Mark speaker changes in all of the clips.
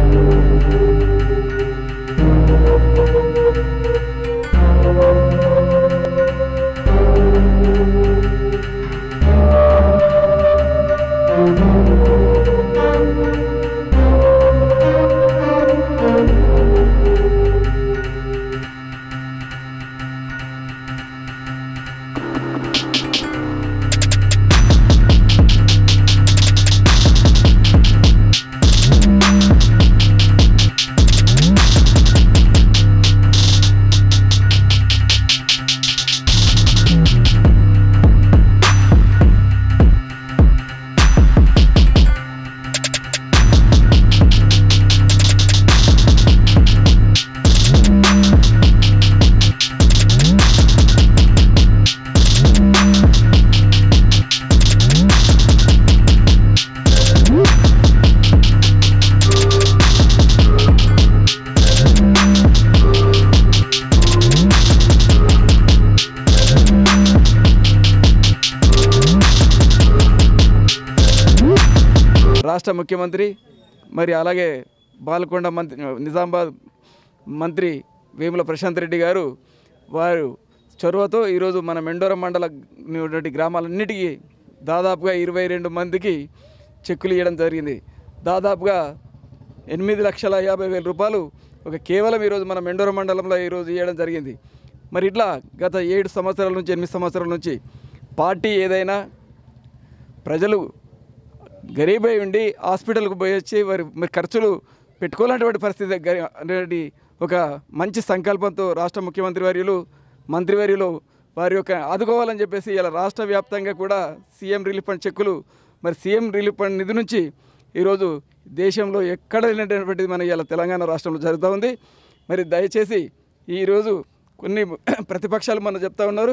Speaker 1: రాష్ట్ర ముఖ్యమంత్రి మరి అలాగే బాలకొండ మంత్రి నిజామాబాద్ మంత్రి వేముల ప్రశాంత్ రెడ్డి గారు వారు చొరవతో ఈరోజు మన మెండోర మండల ఉన్నటువంటి గ్రామాలన్నిటికీ దాదాపుగా ఇరవై రెండు మందికి చెక్కులు ఇవ్వడం జరిగింది దాదాపుగా ఎనిమిది లక్షల యాభై వేల రూపాయలు ఒక కేవలం ఈరోజు మన మెండోర మండలంలో ఈరోజు ఇవ్వడం జరిగింది మరి ఇట్లా గత ఏడు సంవత్సరాల నుంచి ఎనిమిది సంవత్సరాల నుంచి పార్టీ ఏదైనా ప్రజలు గరీబ్ అయి ఉండి హాస్పిటల్కి పోయి వచ్చి వారి మరి ఖర్చులు పెట్టుకోలేనటువంటి పరిస్థితి గరి- అనేది ఒక మంచి సంకల్పంతో రాష్ట్ర ముఖ్యమంత్రి వర్యులు మంత్రివర్యులు వారి యొక్క ఆదుకోవాలని చెప్పేసి ఇలా రాష్ట్ర వ్యాప్తంగా కూడా సీఎం రిలీఫ్ ఫండ్ చెక్కులు మరి సీఎం రిలీఫ్ ఫండ్ నిధి నుంచి ఈరోజు దేశంలో ఎక్కడ లేనటువంటిది మన ఇలా తెలంగాణ రాష్ట్రంలో జరుగుతూ ఉంది మరి దయచేసి ఈరోజు కొన్ని ప్రతిపక్షాలు మన చెప్తా ఉన్నారు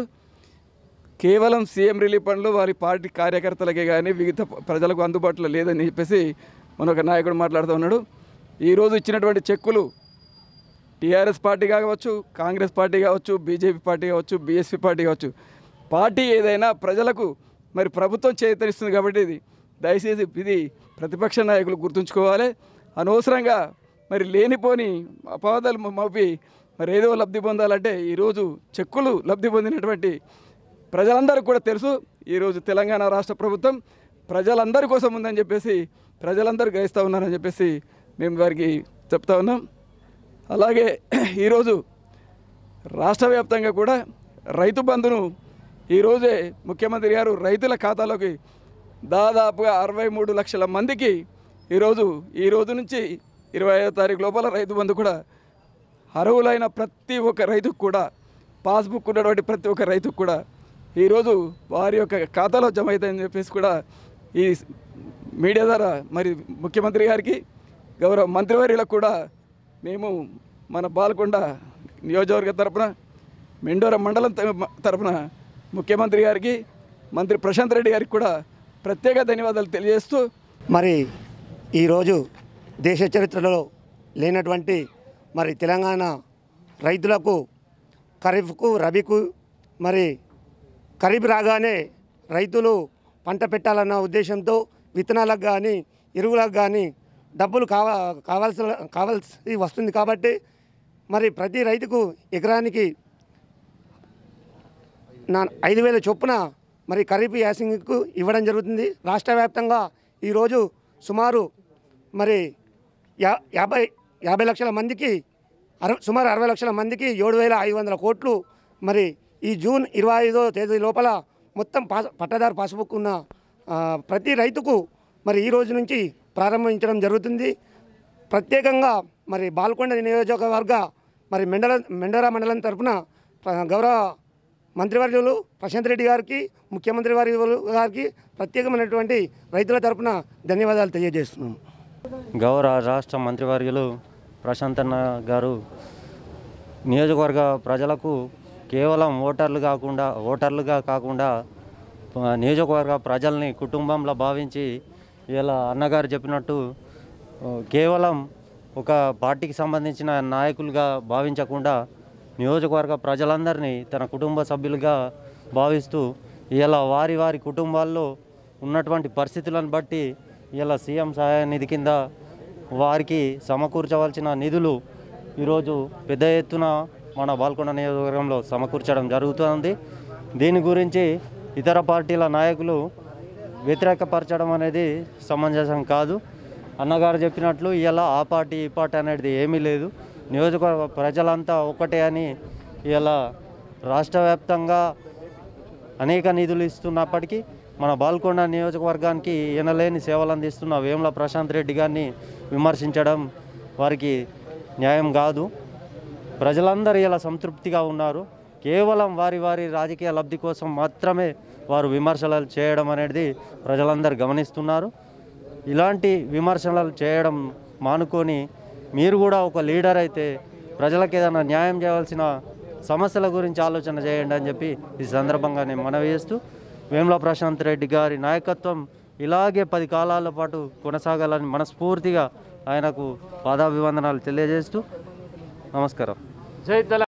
Speaker 1: కేవలం సీఎం రిలీఫ్ ఫండ్లు వారి పార్టీ కార్యకర్తలకే కానీ మిగతా ప్రజలకు అందుబాటులో లేదని చెప్పేసి మన ఒక నాయకుడు మాట్లాడుతూ ఉన్నాడు ఈరోజు ఇచ్చినటువంటి చెక్కులు టీఆర్ఎస్ పార్టీ కావచ్చు కాంగ్రెస్ పార్టీ కావచ్చు బీజేపీ పార్టీ కావచ్చు బీఎస్పీ పార్టీ కావచ్చు పార్టీ ఏదైనా ప్రజలకు మరి ప్రభుత్వం చేతనిస్తుంది కాబట్టి ఇది దయచేసి ఇది ప్రతిపక్ష నాయకులు గుర్తుంచుకోవాలి అనవసరంగా మరి లేనిపోని అపవాదాలు మోపి మరి ఏదో లబ్ధి పొందాలంటే ఈరోజు చెక్కులు లబ్ధి పొందినటువంటి ప్రజలందరూ కూడా తెలుసు ఈరోజు తెలంగాణ రాష్ట్ర ప్రభుత్వం ప్రజలందరి కోసం ఉందని చెప్పేసి ప్రజలందరూ గ్రహిస్తూ ఉన్నారని చెప్పేసి మేము వారికి చెప్తా ఉన్నాం అలాగే ఈరోజు రాష్ట్ర వ్యాప్తంగా కూడా రైతు బంధును ఈరోజే ముఖ్యమంత్రి గారు రైతుల ఖాతాలోకి దాదాపుగా అరవై మూడు లక్షల మందికి ఈరోజు ఈ రోజు నుంచి ఇరవై ఐదో తారీఖు లోపల రైతు బంధు కూడా అర్హులైన ప్రతి ఒక్క రైతుకు కూడా పాస్బుక్ ఉన్నటువంటి ప్రతి ఒక్క రైతుకు కూడా ఈరోజు వారి యొక్క ఖాతాలో జమ అవుతాయని చెప్పేసి కూడా ఈ మీడియా ద్వారా మరి ముఖ్యమంత్రి గారికి గౌరవ మంత్రివర్యులకు కూడా మేము మన బాలకొండ నియోజకవర్గ తరపున మెండోర మండలం త- తరపున ముఖ్యమంత్రి గారికి మంత్రి ప్రశాంత్ రెడ్డి గారికి కూడా ప్రత్యేక ధన్యవాదాలు తెలియజేస్తూ
Speaker 2: మరి ఈరోజు దేశ చరిత్రలో లేనటువంటి మరి తెలంగాణ రైతులకు ఖరీఫ్కు రబీకు మరి ఖరీఫ్ రాగానే రైతులు పంట పెట్టాలన్న ఉద్దేశంతో విత్తనాలకు కానీ ఎరువులకు కానీ డబ్బులు కావా కావాల్సి కావాల్సి వస్తుంది కాబట్టి మరి ప్రతి రైతుకు ఎకరానికి నా ఐదు వేల చొప్పున మరి ఖరీఫ్ యాసింగ్కు ఇవ్వడం జరుగుతుంది రాష్ట్ర వ్యాప్తంగా ఈరోజు సుమారు మరి యా యాభై యాభై లక్షల మందికి అరవై సుమారు అరవై లక్షల మందికి ఏడు వేల ఐదు వందల కోట్లు మరి ఈ జూన్ ఇరవై ఐదో తేదీ లోపల మొత్తం పాస్ పట్టదారు పాస్బుక్ ఉన్న ఆ, ప్రతి రైతుకు మరి ఈ రోజు నుంచి ప్రారంభించడం జరుగుతుంది ప్రత్యేకంగా మరి బాల్కొండ నియోజకవర్గ మరి మెండల మెండరా మండలం తరఫున ప్ర- గౌరవ మంత్రివర్యులు ప్రశాంత్ రెడ్డి గారికి ముఖ్యమంత్రి వారి గారికి ప్రత్యేకమైనటువంటి రైతుల తరఫున ధన్యవాదాలు తెలియజేస్తున్నాం
Speaker 3: గౌరవ రాష్ట్ర మంత్రివర్యులు ప్రశాంత్ అన్న గారు నియోజకవర్గ ప్రజలకు కేవలం ఓటర్లు కాకుండా ఓటర్లుగా కాకుండా ఆ, నియోజకవర్గ ప్రజల్ని కుటుంబంలో భావించి ఇలా అన్నగారు చెప్పినట్టు ఆ, కేవలం ఒక పార్టీకి సంబంధించిన నాయకులుగా భావించకుండా నియోజకవర్గ ప్రజలందరినీ తన కుటుంబ సభ్యులుగా భావిస్తూ ఇలా వారి వారి కుటుంబాల్లో ఉన్నటువంటి పరిస్థితులను బట్టి ఇలా సీఎం సహాయ నిధి కింద వారికి సమకూర్చవలసిన నిధులు ఈరోజు పెద్ద ఎత్తున మన బాల్కొండ నియోజకవర్గంలో సమకూర్చడం జరుగుతుంది దీని గురించి ఇతర పార్టీల నాయకులు వ్యతిరేకపరచడం అనేది సమంజసం కాదు అన్నగారు చెప్పినట్లు ఇలా ఆ పార్టీ ఈ పార్టీ అనేది ఏమీ లేదు నియోజకవర్గ ప్రజలంతా ఒకటే అని ఇలా రాష్ట్ర వ్యాప్తంగా అనేక నిధులు ఇస్తున్నప్పటికీ మన బాల్కొండ నియోజకవర్గానికి ఎనలేని సేవలు అందిస్తున్న వేముల ప్రశాంత్ రెడ్డి గారిని విమర్శించడం వారికి న్యాయం కాదు ప్రజలందరూ ఇలా సంతృప్తిగా ఉన్నారు కేవలం వారి వారి రాజకీయ లబ్ధి కోసం మాత్రమే వారు విమర్శలు చేయడం అనేది ప్రజలందరూ గమనిస్తున్నారు ఇలాంటి విమర్శలు చేయడం మానుకొని మీరు కూడా ఒక లీడర్ అయితే ప్రజలకు ఏదైనా న్యాయం చేయవలసిన సమస్యల గురించి ఆలోచన చేయండి అని చెప్పి ఈ సందర్భంగా నేను మనవి చేస్తూ వేముల ప్రశాంత్ రెడ్డి గారి నాయకత్వం ఇలాగే పది కాలాల పాటు కొనసాగాలని మనస్ఫూర్తిగా ఆయనకు పాదాభివందనాలు తెలియజేస్తూ నమస్కారం